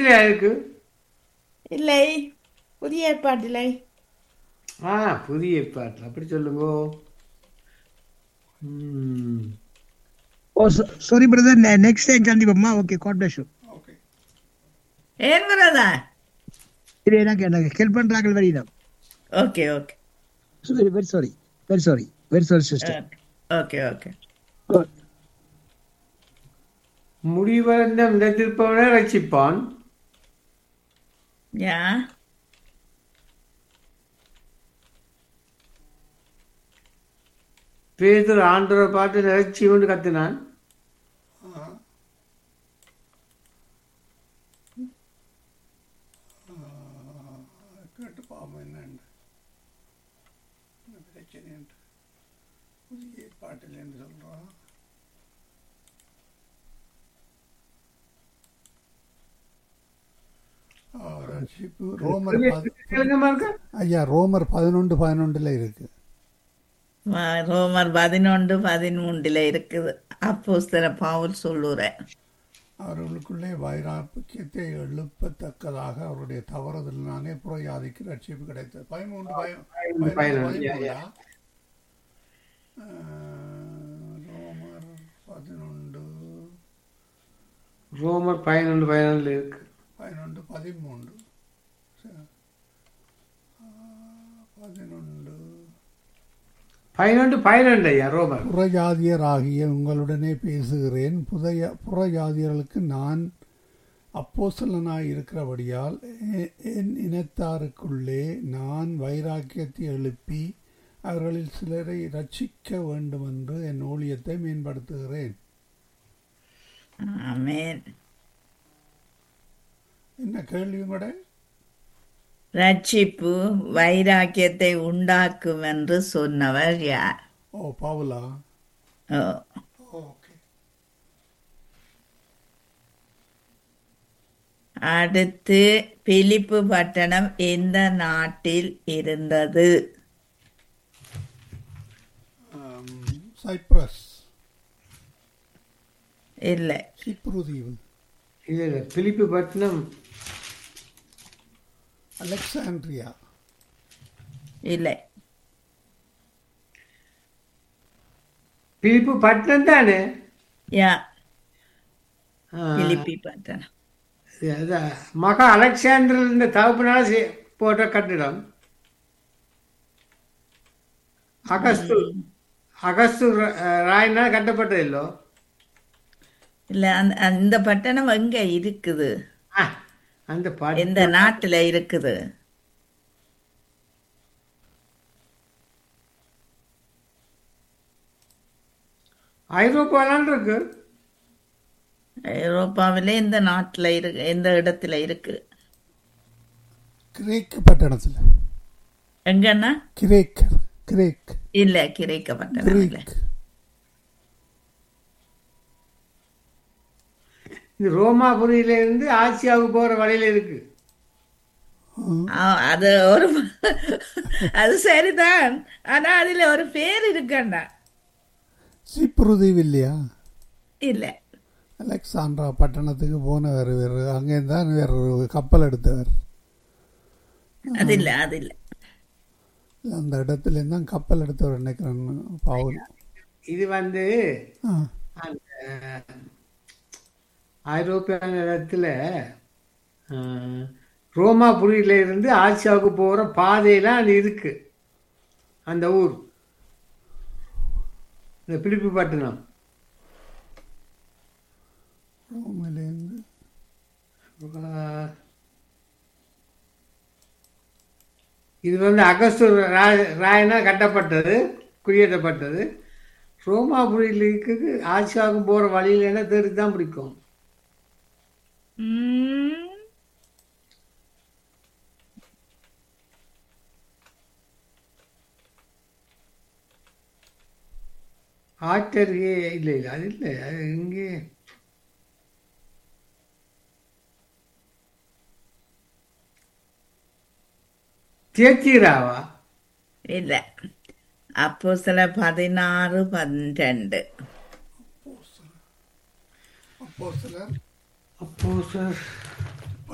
ஏற்பாட்டில் இருக்கு இல்லை புதிய ஏற்பாட்டில்லை ஆ புதிய ஏற்பாட்டில் அப்படி சொல்லுங்க ம். Oh sorry brother next time சந்திப்போம்மா okay God bless you okay ஏன் வரதா இது எனக்கு எனக்கு ஹெல்ப் பண்றாங்க வழிதான் okay okay very very sorry very sorry very sorry sister okay okay முடிவடைந்த நிலைத்திருப்பவனை ரட்சிப்பான் யா பேதர் ஆண்டவரை பார்த்து நிகழ்ச்சி கொண்டு கத்தினான் கேட்டு பாவம் என்னன்னு என்ன பிரச்சனை என்று புதிய ஏற்பாட்டில் என்று சொல்கிறான் ரட்சிப்பு ரோமர் பத- கேளுங்க மார்க்க ஐயா ரோமர் பதினொன்று பதினொன்றுல இருக்கு வ- ரோமர் பதினொன்று பதிமூன்றுல இருக்குது அப்போஸ்தல பவுல் சொல்லுறேன் அவர்களுக்குள்ளே வைராக்கியத்தை எழுப்பத்தக்கதாக அவருடைய தவறுதலினாலே புறயாதிக்கு ரட்சிப்பு கிடைத்தது பதிமூன்று பயம் பதிமூன்று, பதிமூன்றா? யா, யா. ஆஹ், ரோமர் பதினொன்று ரோமர் பதினொன்று பதினொன்றில் இருக்கு பதினொன்று பதிமூன்று சரி. ஆஹ், பதினொன்று பதினொன்று பதினொன்று ஐயா ரோமர் புறஜாதியராகிய உங்களுடனே பேசுகிறேன் புதைய புறஜாதியர்களுக்கு நான் அப்போஸ்தலனாய் இருக்கிறபடியால் எ- என் இனத்தாருக்குள்ளே நான் வைராக்கியத்தை எழுப்பி அவர்களில் சிலரை ரட்சிக்க வேண்டுமென்று என் ஊழியத்தை மேம்படுத்துகிறேன் ஆமென் என்ன கேள்வியும் கூட ரட்சிப்பு வைராக்கியத்தை உண்டாக்கும் என்று சொன்னவர் யார் ஓ பவுலா ஓ ஓகே அடுத்து பிலிப்பு பட்டணம் எந்த நாட்டில் இருந்தது சைப்ரஸ் இல்லை சிப்ரு தீவு இது இல்லை பிலிப்பு பட்டினம் அலெக்சாண்ட்ரியா இல்லை பிலிப்பு பட்டினம் தானே யா ஆ, பிலிப்பி பட்டணம் இது அதான். மகா அலெக்சாண்டர் இந்த தகப்பினால செ- போட்ட கட்டிடம் அகஸ்து அகஸ்து ர- ராயினால் கட்டப்பட்டது இல்லோ இல்லை அந்த அந்த பட்டணம் எங்க இருக்குது ஆ, அந்த பாட்டு எந்த நாட்டில் இருக்குது ஐரோப்பாலாம் இருக்கு ஐரோப்பாவிலே எந்த நாட்டில் இருக்கு எந்த இடத்துல இருக்கு கிரேக் பட்டணத்தில் எங்கன்னா கிரேக் கிரேக் இல்லை கிரேக்க பட்டணம் இல்லை கிரீக் இது ரோமாபுரியில இருந்து ஆசியாவுக்கு போற வழியில இருக்கு ஆ, அது ஒரு அது சரிதான் ஆனா அதுல ஒரு பேர் இருக்கண்ணா சிப்ரு தீவு இல்லையா இல்ல அலெக்சாண்ட்ரா பட்டணத்துக்கு போனவர் வேறு அங்கேருந்து தான் வேறு ஒரு கப்பல் எடுத்தவர் அது இல்ல அது இல்ல அந்த இடத்துலேருந்து தான் கப்பல் எடுத்தவர் நினைக்கிறேன் பவுல் இது வந்து ஆ அந்த ஐரோப்பிய இடத்துல ஆ, ரோமாபுரியில இருந்து ஆசியாவுக்கு போற பாதையெல்லாம் அது இருக்கு அந்த ஊர் இந்த பிலிப்பி பட்டணம் ரோமிலேருந்து ஆ, இது வந்து அகஸ்து ரா- ராயனா கட்டப்பட்டது குடியேற்றப்பட்டது ரோமாபுரியிலுக்கு ஆசியாவுக்கு போகிற வழியில என்ன தேடி தான் பிடிக்கும் உம், ஆற்றருகே இல்லை இல்லை அது இல்லை அது இங்கே தேச்சீராவா இல்ல அப்போ சில பதினாறு பன்னிரண்டு அப்போ சிலர் அப்போ சார்